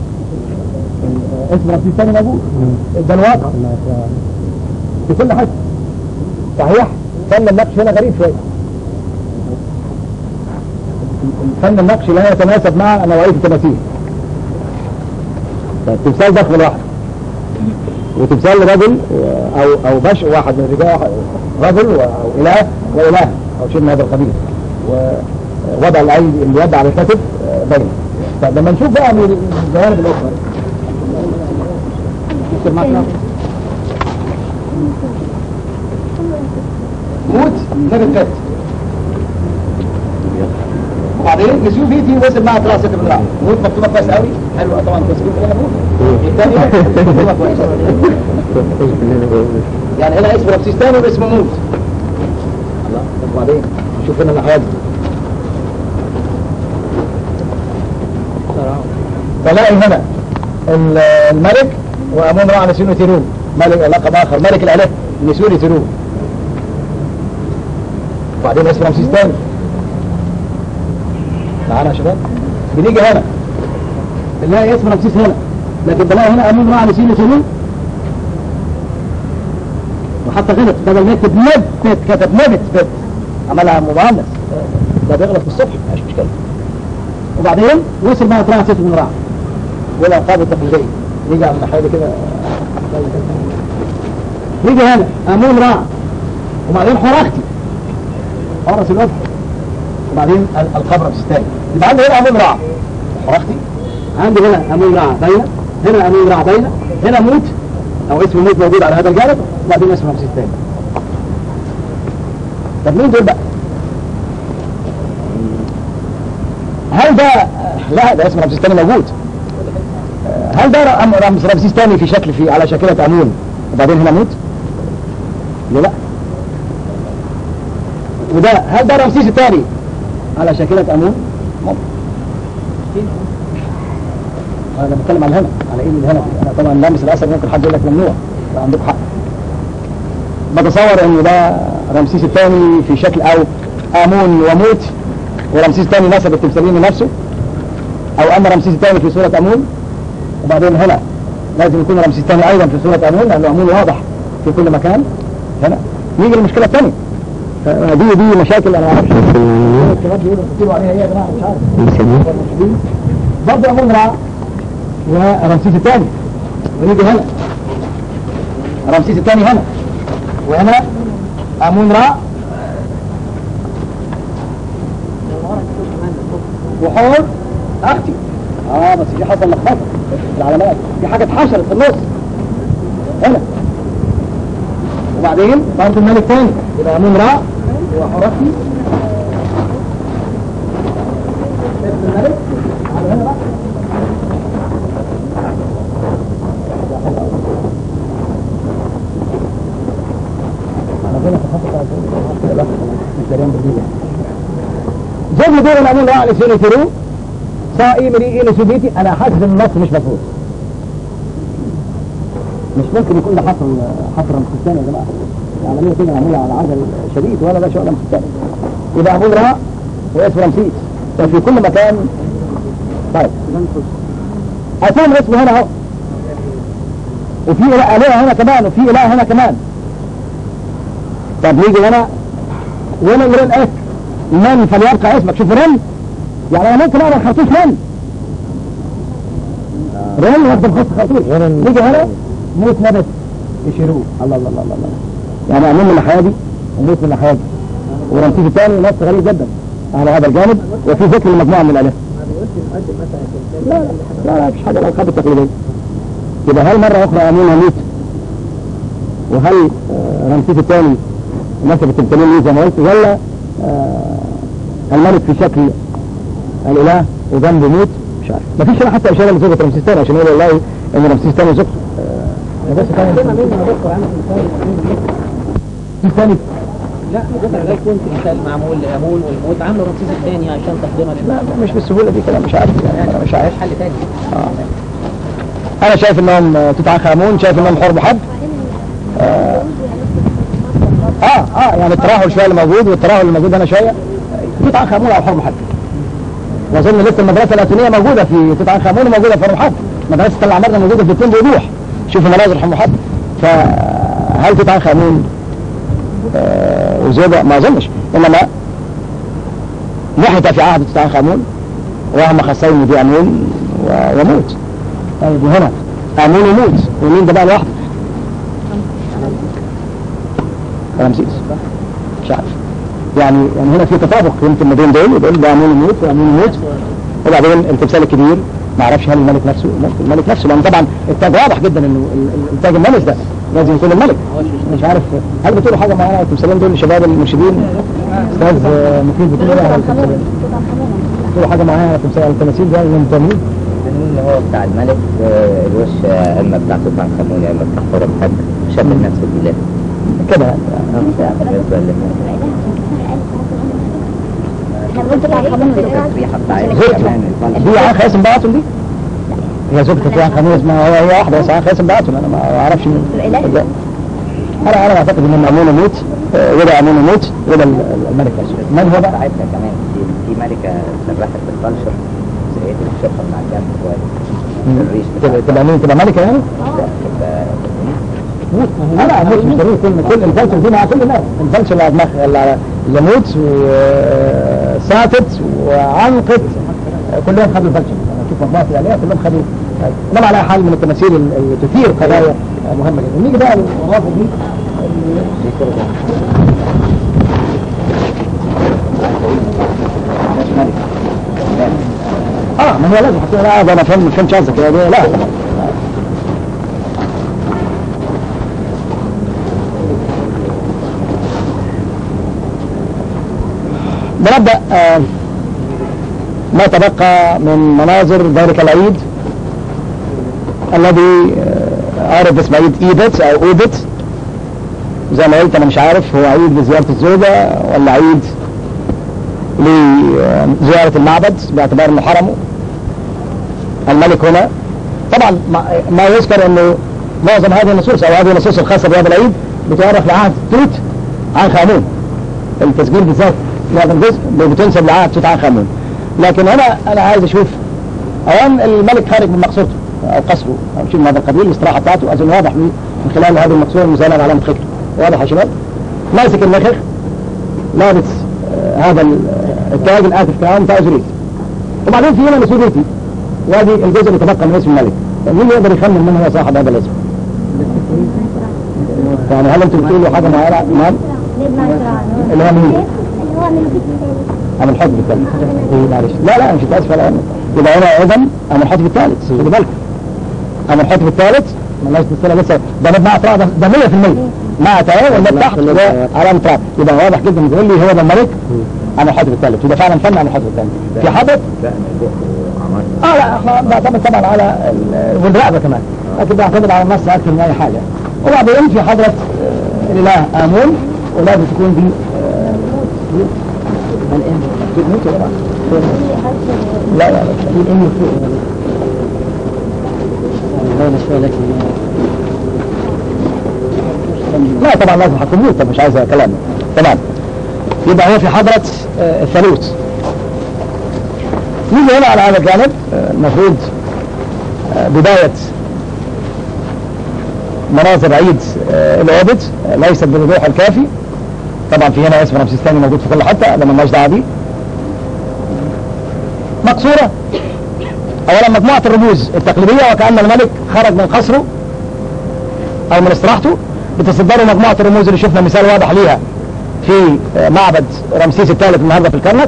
Speaker 2: اسم رمسيس الثاني موجود ده الواقع في كل حاجة صحيح فن النقش هنا غريب شوية فن النقش لا يتناسب مع نوعية التماثيل طيب تمثال ضخم لوحده وتمثال لرجل و- او او بش واحد من الرجال رجل و- او اله واله او شيء من هذا القبيل ووضع الأيدي اليد على الكتف آه، بين طيب لما نشوف بقى من الجوانب الاخرى موت نبت فت وبعدين نسيو فيتي وصل معها ثلاثة ست بنراع موت مكتوبة كويس قوي حلوة طبعا التصوير هنا موت الثانية مكتوبة كويسة يعني هنا اسم رمسيس تاني واسمه موت الله طب وبعدين شوف هنا الحوادث فلاقي هنا ال- الملك وامون راع نسيون تيرون ملك لقب اخر ملك الاله نسيون تيرون وبعدين اسم رمسيس تاني معانا يا شباب بنيجي هنا بنلاقي اسم رمسيس هنا لكن بلاقي هنا امون راع نسيون تيرون وحتى غلط بدل ما يكتب نبت كتب نبت بت عملها مؤنث ده بيغلط في الصبح مش مشكله وبعدين وصل بقى طلع ست من راع والالقاب التقليديه يجي على الناحيه دي كده يجي هنا امون راع وبعدين حرختي حرس الوجه وبعدين ال- القبر الستاني يبقى عندي هنا امون راع حرختي عندي هنا امون راع بينه هنا امون راع بينه هنا موت او اسم موت موجود على هذا الجانب وبعدين اسم رمسيس الثاني طب مين دول بقى؟ هل ده لا ده اسم رمسيس الثاني موجود هل ده رم- رمز رمسيس ثاني في شكل في على شاكلة امون وبعدين هنا موت؟ لا لا وده هل ده رمسيس الثاني على شاكلة امون؟ ممكن انا بتكلم على هنا على ايه اللي هنا انا طبعا لامس الاسد ممكن حد يقول لك ممنوع لا عندكم حق بتصور ان ده رمسيس الثاني في شكل او امون وموت ورمسيس الثاني نسب التمثالين لنفسه او ان رمسيس الثاني في صورة امون وبعدين هنا لازم يكون رمسيس الثاني ايضا في صورة امون لانه امون واضح في كل مكان هنا نيجي للمشكلة الثانية دي دي مشاكل انا ما اعرفش الشباب بيقولوا بتكتبوا عليها ايه يا جماعه مش عارف برضه امون رع ورمسيس الثاني ونيجي هنا رمسيس الثاني هنا وهنا امون رع وحور اختي اه بس في حصل لخبطه في العلامات في حاجه اتحشرت في النص هنا وبعدين برضه الملك تاني يبقى امون رع وحور اختي اسم الملك على هنا بقى زي دور الامون راى لسيني ترو صائي مريئي لسبيتي انا حاسس ان النص مش مفروض مش ممكن يكون ده حصل حصر مخستاني يا جماعه العمليه كده معموله على عجل شديد ولا ده شغل مخستاني يبقى امون راى واسم رمسيس ففي كل مكان طيب أتون اسمه هنا اهو وفي إله آلهة هنا كمان وفي إله هنا كمان طب نيجي هنا وين الرن ايه من فليبقى اسمك شوف رن يعني انا ممكن اعمل خرطوش من رن وابدا بخص خرطوش نيجي هنا موت نبت يشيروه الله الله الله الله الله يعني امون من الناحيه دي وموت من الناحيه دي ورمسيس الثاني نص غريب جدا على هذا الجانب وفي ذكر لمجموعه من الالهه لا لا لا لا مفيش حاجه الالقاب التقليديه يبقى هل مره اخرى امون يموت وهل آه، رمسيس الثاني نسب التمثالين ليه زي ما قلت ولا آه، الملك في شكل الاله وجنبه موت مش عارف مفيش هنا حتى اشاره لزوجة رمسيس الثاني عشان يقول والله ان رمسيس الثاني زوجته آه، بس كان الثاني
Speaker 7: لا ده يكون تمثال معمول لامون والموت عامله رمسيس الثاني عشان تقديمها
Speaker 2: لا
Speaker 7: لله
Speaker 2: مش بالسهوله دي كلام مش عارف يعني انا مش عارف
Speaker 7: حل تاني
Speaker 2: انا شايف انهم آه، توت عنخ امون شايف انهم حرب حب اه اه يعني الترهل شويه اللي موجود والترهل اللي موجود هنا شويه توت عنخ امون او حرب حب واظن لسه المدرسه الاتونيه موجوده في توت عنخ امون وموجوده في حرب حب مدرسه تل عمرنا موجوده في الاثنين بوضوح شوفوا مناظر حرب حب فهل توت عنخ امون آه وزوجة ما اظنش انما نحت في عهد توت عنخ امون وهم خصين دي امون و- وموت طيب وهنا امون وموت ومين ده بقى لوحده رمسيس مش عارف يعني يعني هنا في تطابق يمكن ما بين دول يقول ده امون يموت وامون يموت وبعدين التمثال الكبير ما اعرفش هل الملك نفسه ممكن الملك نفسه لان طبعا التاج واضح جدا انه ال- ال- التاج الملك ده لازم يكون الملك مش عارف هل بتقولوا حاجه معينه على التمثالين دول الشباب المرشدين استاذ آه، مفيد بتقولوا ايه على التمثالين بتقولوا حاجه معينه على التمثال- التماثيل دي اللي مهتمين
Speaker 6: بنقول ان هو بتاع الملك آه، الوش آه، اما بتاع توت عنخ امون يا اما بتاع حورب حاج شبه الناس في البلاد
Speaker 2: كده يعني
Speaker 6: بالنسبه لل-
Speaker 3: احنا بنقول طبعا خمون
Speaker 6: التسبيحه بتاعتها
Speaker 2: زوجته
Speaker 6: كمان الفلسفة.
Speaker 2: دي عن خاسم بعتهم دي هي زوجته في عن خميس ما هو هي واحده بس عن خاسم بعتهم انا ما اعرفش مين
Speaker 3: الإله.
Speaker 2: انا انا اعتقد ان امون يموت آه، وده امون يموت وده ال- الملك نفسه من هو بقى
Speaker 6: بتاعتها كمان في في ملكه سرحت بالفلشر سيدة الشرطه بتاع الجنب كويس الريش
Speaker 2: تبقى
Speaker 6: بتاع
Speaker 2: تبقى مين تبقى ملكه يعني
Speaker 6: تبقى
Speaker 2: انا اموت مش ضروري كل كل الفلسفه دي مع كل الناس الفلسفه اللي على دماغ اللي على اللي يموت وساتت وعنقت آه، كلهم خدوا الفلسفه انا اشوف مجموعه الاعلام كلهم خدوا انما على حال من التماثيل اللي تثير قضايا آه، مهمه جدا نيجي بقى للمواقف دي اه ما هو لازم حتى لا ده انا فهم فهمت قصدك يا ده لا بنبدأ آه، ما تبقى من مناظر ذلك العيد الذي آه، عرف اسم عيد ايدت او اودت زي ما قلت انا مش عارف هو عيد لزيارة الزوجة ولا عيد لزيارة المعبد باعتبار انه حرمه الملك هنا طبعا ما- ما يذكر انه معظم هذه النصوص او هذه النصوص الخاصة بهذا العيد بتعرف لعهد توت عنخ آمون التسجيل بالذات لهذا الجزء بتنسب لعهد توت عنخ آمون لكن هنا انا عايز اشوف اولا الملك خارج من مقصورته او قصره او شيء من هذا القبيل الاستراحه بتاعته اظن واضح من من خلال هذه المقصوره المزالة علامه خكر واضح يا شباب ماسك المخخ لابس آه، هذا ال- آه، التاج الاتف كراون بتاع زريت وبعدين في هنا مسؤوليتي وادي الجزء اللي تبقى من اسم الملك مين يقدر يخمن من هو صاحب هذا الاسم؟ يعني هل انتم بتقولوا حاجه معينه؟ نعم اللي هو مين؟
Speaker 3: هو من
Speaker 2: انا الحزب الثالث إيه معلش لا لا مش اسف ولا أنا. يبقى هنا ايضا انا الحزب الثالث خلي بالك انا الحزب الثالث مالناش تسأل لسه ده مع تراب ده 100% مع تراب ولا تحت وعلامة تراب يبقى واضح جدا بيقول لي هو ده الملك انا الحزب الثالث وده فعلا فن عن الحزب الثالث في حدث اه لا احنا بعتمد طبعا على ال- والرقبه كمان لكن بعتمد على النص اكثر من اي حاجه وبعدين في حضره آه، الاله امون ولازم تكون دي آه، تموت ولا لا؟ لا لا لا طبعا لازم هتموت طب مش عايز كلام تمام يبقى هو في حضرة آه، الثالوث نيجي هنا على هذا الجانب آه، المفروض آه، بداية مناظر عيد آه، العبد آه، ليست بالوضوح الكافي طبعا في هنا اسم رمسيس الثاني موجود في كل حتة لما مالناش دعوه بيه مقصورة اولا مجموعة الرموز التقليدية وكأن الملك خرج من قصره او من استراحته بتصدروا مجموعة الرموز اللي شفنا مثال واضح ليها في آه، معبد رمسيس الثالث النهارده في الكرنك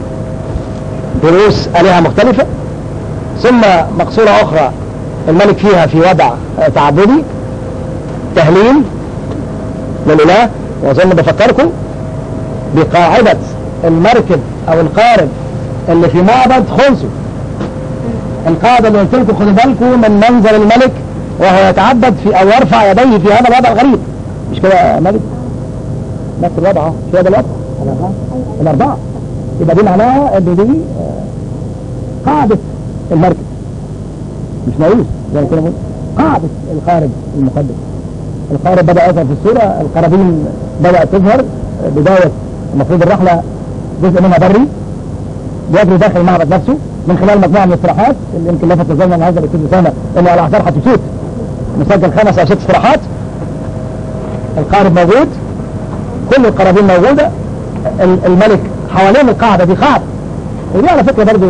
Speaker 2: برؤوس آلهة مختلفة ثم مقصورة أخرى الملك فيها في وضع آه، تعبدي تهليل للإله وأظن بفكركم بقاعدة المركب أو القارب اللي في معبد خنسو القاعدة اللي قلت لكم خدوا بالكم من منظر الملك وهو يتعبد في أو يرفع يديه في هذا الوضع الغريب مش كده يا ملك؟ نفس الوضع اهو مش هذا الوضع الأربعة الأربعة يبقى دي معناها إن دي آه، قاعدة المركب مش ناقوس زي ما كنا بنقول قاعدة القارب المقدس القارب بدأ يظهر في الصورة القرابين بدأت تظهر آه، بداية المفروض الرحلة جزء منها بري بيجري داخل المعبد نفسه من خلال مجموعة من الاستراحات اللي يمكن لفت نظرنا النهارده الاستاذ اسامه انه على اعتبار حتشوت مسجل خمس او ست استراحات القارب موجود كل القرابين موجودة ال- الملك حوالين القاعدة دي قاعدة ودي على فكرة برضو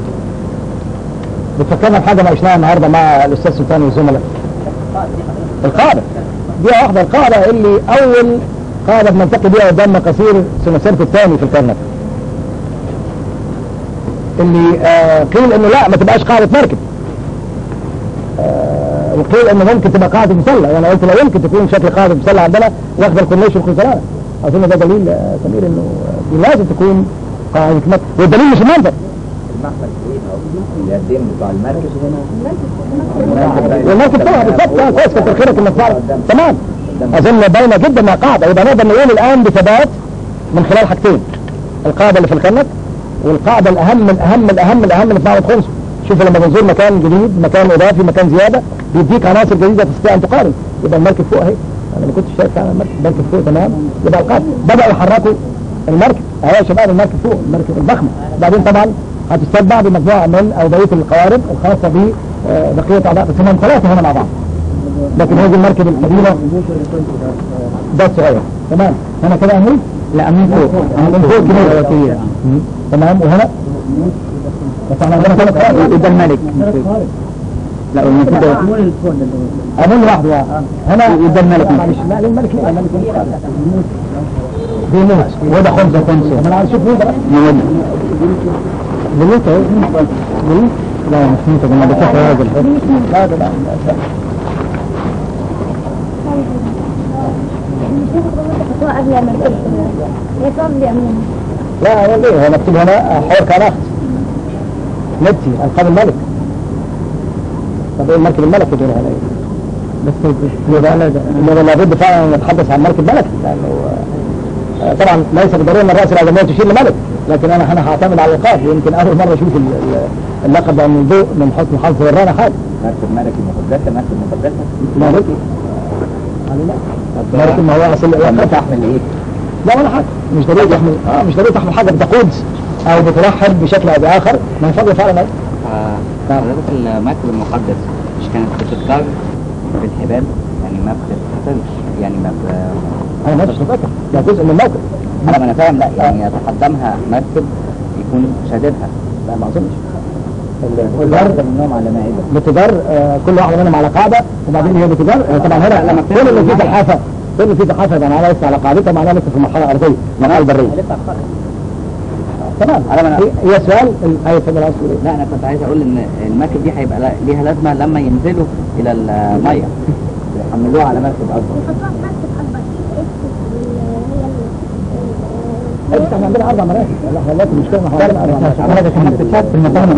Speaker 2: بتفكرنا بحاجة ما عشناها النهاردة مع الأستاذ سلطان والزملاء القاعدة دي واحدة القاعدة اللي أول قاعدة بنلتقي بيها قدام مقاصير سنسيرته الثاني في الكرنك اللي آه قيل انه لا ما تبقاش قاعدة مركب آه وقيل انه ممكن تبقى قاعده مسلة وانا قلت لا يمكن تكون شكل قاعده مسلة عندنا واخد الكورنيش والخزران اظن ده دليل آه، سمير انه آه، لازم تكون قاعده مكة والدليل مش المنظر
Speaker 6: المحمل ايه او اليدين بتوع المركز
Speaker 2: والمركب طبعا بالظبط آه، كويس كتر خيرك انك تعرف تمام اظن باينه جدا انها قاعده يبقى نقدر نقول الان بثبات من خلال حاجتين القاعده اللي في الخنك والقاعده الاهم من اهم الاهم الاهم اللي في معبد خمس شوف لما بنزور مكان جديد مكان اضافي مكان زياده بيديك عناصر جديده تستطيع ان تقارن يبقى المركب فوق اهي انا ما كنتش شايف فعلا المركب المركب فوق تمام يبقى القاعده بداوا يحركوا المركب اهي يا شباب المركب فوق المركب الضخمه بعدين طبعا هتتبع بمجموعه من او بقيه القوارب الخاصه ب آه، بقيه اعضاء بس هم ثلاثه هنا مع بعض لكن هذه المركب الكبيره ده الصغير تمام هنا كده اهي لا من فوق من فوق كده تمام وهنا بس احنا عندنا ثلاث قوارب وده الملك لا والمفروض امون لوحده آه. هنا وده الملك معلش لا الملك لا الملك مش قادر. بيموت وده خمسة خمسة انا عايز اشوف وده بيموت اهو بيموت لا مش موت انا بشوف راجل لا ده لا لا. لا هو ليه هو مكتوب هنا حوار كان نبتي القاب الملك طب ايه المركب الملك يدور عليه بس يبقى انا يبقى لابد فعلا ان نتحدث عن مركب ملك لانه آه، طبعا ليس بالضروره ان الراس العالميه تشير لملك لكن انا انا هعتمد على اللقب يمكن اول مره اشوف ال- ال- اللقب ده من ضوء من حسن حظ ورانا حاجه
Speaker 6: مركب ملكي مقدسه مركب مقدسه
Speaker 2: ملكي مركب ما هو اصل
Speaker 6: لما تحمل ايه؟
Speaker 2: لا ولا حاجه مش ضروري تحمل اه مش ضروري تحمل حاجه بتقود او بترحب بشكل او باخر ما هي فاضيه فعلا
Speaker 6: حضرتك المركب المقدس مش كانت بتتجر بالحبال يعني ما بتتحصلش يعني ما ب...
Speaker 2: انا ما فاكر ده جزء من الموقف
Speaker 6: انا ما انا فاهم لا يعني يتقدمها مركب يكون شاددها
Speaker 2: لا ما اظنش
Speaker 6: والارض منهم على مائده
Speaker 2: بتدار آه، كل واحده منهم على قاعده وبعدين هي بتدار آه، طبعا هنا لما كل اللي فيه زحافه كل اللي فيه زحافه يبقى معناها لسه على قاعدتها معناها لسه في المرحله الارضيه المرحله البريه تمام
Speaker 6: على ما أنا-
Speaker 2: هي- هي سؤال ال- ايوه اتفضل عايز تقول ايه؟
Speaker 6: لا انا كنت عايز اقول ان المركب دي هيبقى لا- ليها لازمه لما ينزلوا الى الميه يحملوها على مركب اكبر
Speaker 2: أيوة، احنا عندنا اربع مراكز لا احنا دلوقتي المشكله احنا عندنا اربع مراكز هذا كان اكتشاف في المكان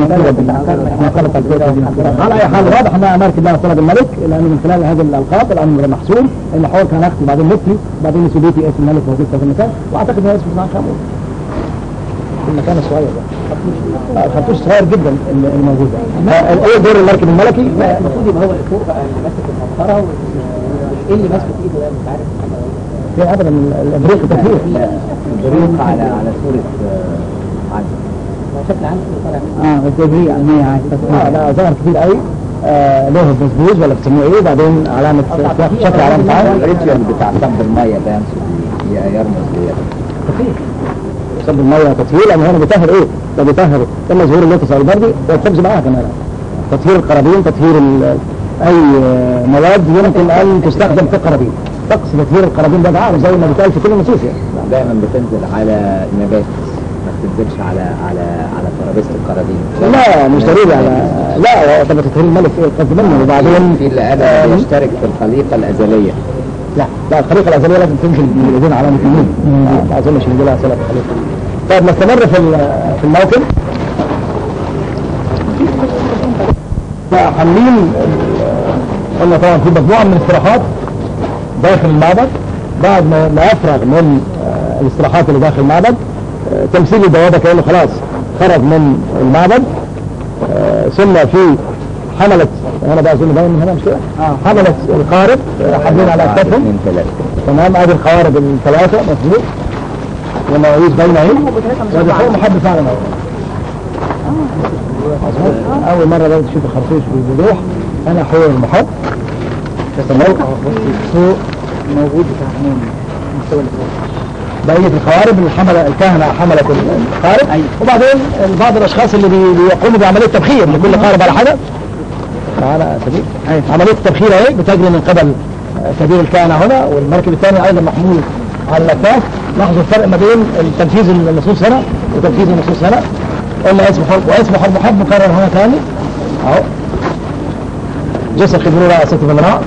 Speaker 2: على اي حال واضح انها مركب لها صله بالملك لانه من خلال هذه الالقاب الامر محسوم ان حوار كان اختي بعدين مصري بعدين سوديتي اسم الملك موجود في هذا المكان واعتقد انه اسمه صناعه خاموس في المكان الصغير ده آه، الخرطوش صغير جدا اللي اللي موجود ده آه، اول دور المركب الملكي
Speaker 7: المفروض يبقى هو اللي فوق بقى اللي ماسك المسطره ايه اللي ماسك ايده ده مش عارف
Speaker 2: في ابدا الابريق كثير
Speaker 6: بريق على على صوره آه، عدل
Speaker 7: هو شكل عام كده طالع منه
Speaker 2: اه التبريق المية اه لا ظهر كتير قوي آه له بسبوز ولا بتسموه ايه بعدين علامة شكل علامة عين
Speaker 6: الريتشوال بتاع صب الميه ده ينسب ي- يرمز ليه
Speaker 2: صب المية تطهير لان هنا بيطهر ايه؟ ده بيطهر اما ظهور اللوتس او البردي والخبز معاها كمان تطهير القرابين تطهير ال- اي آه، مواد يمكن ان تستخدم في القرابين طقس تطهير القرابين ده عام زي ما بيتقال في كل النصوص يعني
Speaker 6: دايما بتنزل على نبات ما بتنزلش على على على ترابيزه القرابين
Speaker 2: لا مش ضروري على لا هو طب تطهير الملك ايه قصد منه وبعدين
Speaker 6: في اللي قال
Speaker 2: آه،
Speaker 6: يشترك في الخليقه الازليه
Speaker 2: لا لا الخليقة الأزلية لازم تنزل بالايدين علامة اليمين آه، ما أظنش إن دي لها صلة بالخليقة طيب نستمر في ال- في الموكب فحاملين ال- قلنا طبعا في مجموعة من الاستراحات داخل المعبد بعد ما ما يفرغ من آه، الاستراحات اللي داخل المعبد آه، تمثيل البوابة كأنه خلاص خرج من المعبد آه، ثم في حملت هنا بقى اظن باين من هنا مش كده؟ حملت القارب آه، حاملين على
Speaker 6: واحد،
Speaker 2: اكتافهم
Speaker 6: اثنين ثلاثه
Speaker 2: تمام ادي القوارب الثلاثه مظبوط والمواويس باينه اهي وادي فوق محب فعلا اهو مظبوط اول مره لو تشوف الخرطوش بوضوح انا حول المحب تمام فوق موجود بتاع المستوى اللي فوق بقية القوارب اللي حمل الكهنة حملت القارب وبعدين بعض الأشخاص اللي بي- بيقوموا بعملية تبخير لكل قارب على حدث تعالى يا سبيل عملية التبخير اهي بتجري من قبل آه، كبير الكهنة هنا والمركب الثاني أيضا محمول على الأكتاف لاحظوا الفرق ما بين تنفيذ النصوص هنا وتنفيذ النصوص هنا قلنا اسم حرب واسم حرب محب مكرر هنا ثاني اهو جسر خدمه بقى ست فنراء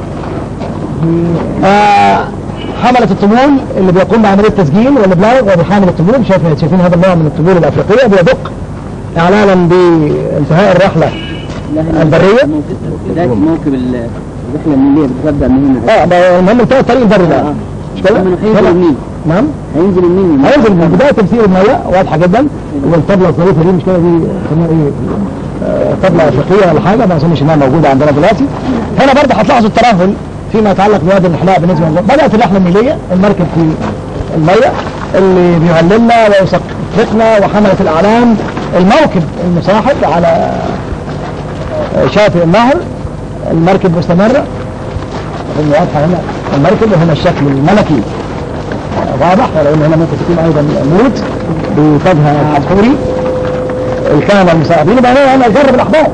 Speaker 2: آه حملة الطبول اللي بيقوم بعملية تسجيل والابلاغ وبحامل الطبول شايف شايفين هذا النوع من الطبول الافريقية بيدق اعلانا بانتهاء الرحلة البرية
Speaker 5: بداية موكب ال- الرحلة النيلية بتبدأ من هنا
Speaker 2: اه ده المهم انتهى الطريق البري ده
Speaker 5: آه.
Speaker 2: مش كده؟
Speaker 5: من هينزل
Speaker 2: هنا.
Speaker 5: النيل
Speaker 2: نعم
Speaker 5: هينزل النيل من
Speaker 2: هينزل من بداية تمثيل المية واضحة جدا والطبلة الظريفة دي مش كده دي اسمها ايه آه، طبلة افريقية ولا حاجة ما اظنش انها موجودة عندنا دلوقتي هنا برضه هتلاحظوا الترهل فيما يتعلق بوادي الحلاء بالنسبة للنظام بدأت الرحلة النيلية المركب في المية اللي بيهللنا ويصفقنا وحملة الأعلام الموكب المصاحب على آه، شاطئ النهر المركب مستمرة هي واضحة هنا المركب وهنا الشكل الملكي واضح ولو ان هنا ممكن تكون ايضا موت بوجهها الحضوري الكهنة المساعدين يبقى هنا انا اجرب الاحضان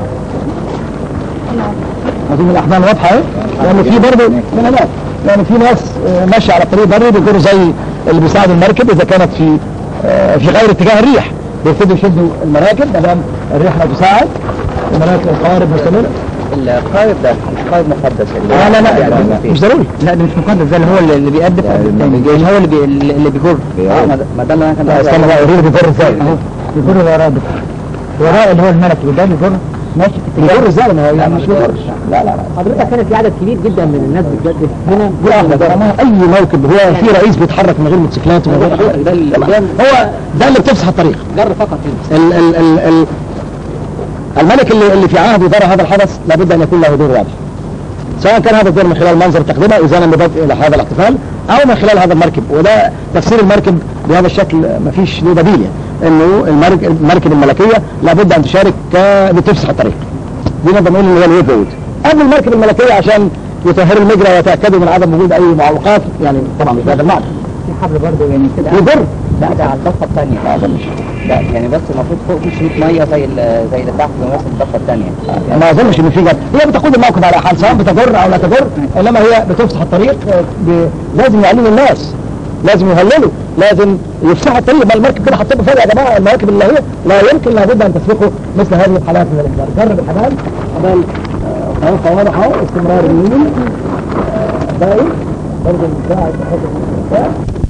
Speaker 2: اظن الاحضان واضحة اهي لان في برضه من هناك يعني في ناس آه، ماشية على الطريق بري بيجروا زي اللي بيساعد المركب اذا كانت في آه، في غير اتجاه الريح بيبتدوا يشدوا المراكب ما دام الريح لا تساعد المراكب القوارب مستمرة
Speaker 6: القائد ده قائد مقدس اللي
Speaker 2: لا لا لا
Speaker 6: يعني
Speaker 2: مش ضروري
Speaker 5: لا ده مش مقدس ده اللي هو اللي اللي بيقدم يعني هو اللي بي... اللي بيجر
Speaker 6: آه، ما ده- ما ده اللي انا كان
Speaker 2: لا استنى بقى يوريني بيجر ازاي اهو
Speaker 5: بيجر وراه ده وراه اللي هو الملكي ده بيجر ماشي في اتجاه
Speaker 2: بيجر ازاي ما هو
Speaker 6: لا
Speaker 2: يعني
Speaker 6: ما
Speaker 2: مش
Speaker 6: بيجرش.
Speaker 2: لا لا لا
Speaker 5: حضرتك كانت في عدد كبير جدا من الناس بتجدد هنا
Speaker 2: دي واحدة ده ما اي موكب هو في رئيس بيتحرك من غير موتوسيكلات ومن غير
Speaker 5: ده اللي
Speaker 2: هو ده اللي بتفسح الطريق
Speaker 5: جر فقط هنا
Speaker 2: ال ال ال ال الملك اللي, اللي في عهده يرى هذا الحدث لابد ان يكون له دور واضح سواء كان هذا الدور من خلال منظر تقدمه ازالا ببدء الى هذا الاحتفال او من خلال هذا المركب وده تفسير المركب بهذا الشكل ما فيش له بديل يعني انه المرك- المركب الملكيه لابد ان تشارك ك- بتفسح الطريق دي نقدر نقول اللي هو الويب روت اما المركب الملكيه عشان يطهروا المجرى ويتاكدوا من عدم وجود اي معوقات يعني طبعا مش بهذا المعنى
Speaker 6: في حبل برضه يعني كده
Speaker 2: يضر
Speaker 6: لا ده على الضفه الثانيه
Speaker 2: ما اظنش
Speaker 6: لا يعني بس المفروض فوق في شريط ميه زي ال- زي اللي تحت مثلا الضفه الثانيه
Speaker 2: ما اظنش ان في جد هي بتقود الموقف على حال سواء بتجر او لا تجر انما هي بتفسح الطريق آه، ب... لازم يعلموا الناس لازم يهللوا لازم يفسحوا الطريق ما المركب كده حطيته فوق يا جماعه المراكب اللي هي لا يمكن لابد ان تسبقوا مثل هذه الحالات من الاحضار جرب الحبال حبال آه، اهو واضح اهو استمرار اليمين آه، دائم برضه بتاع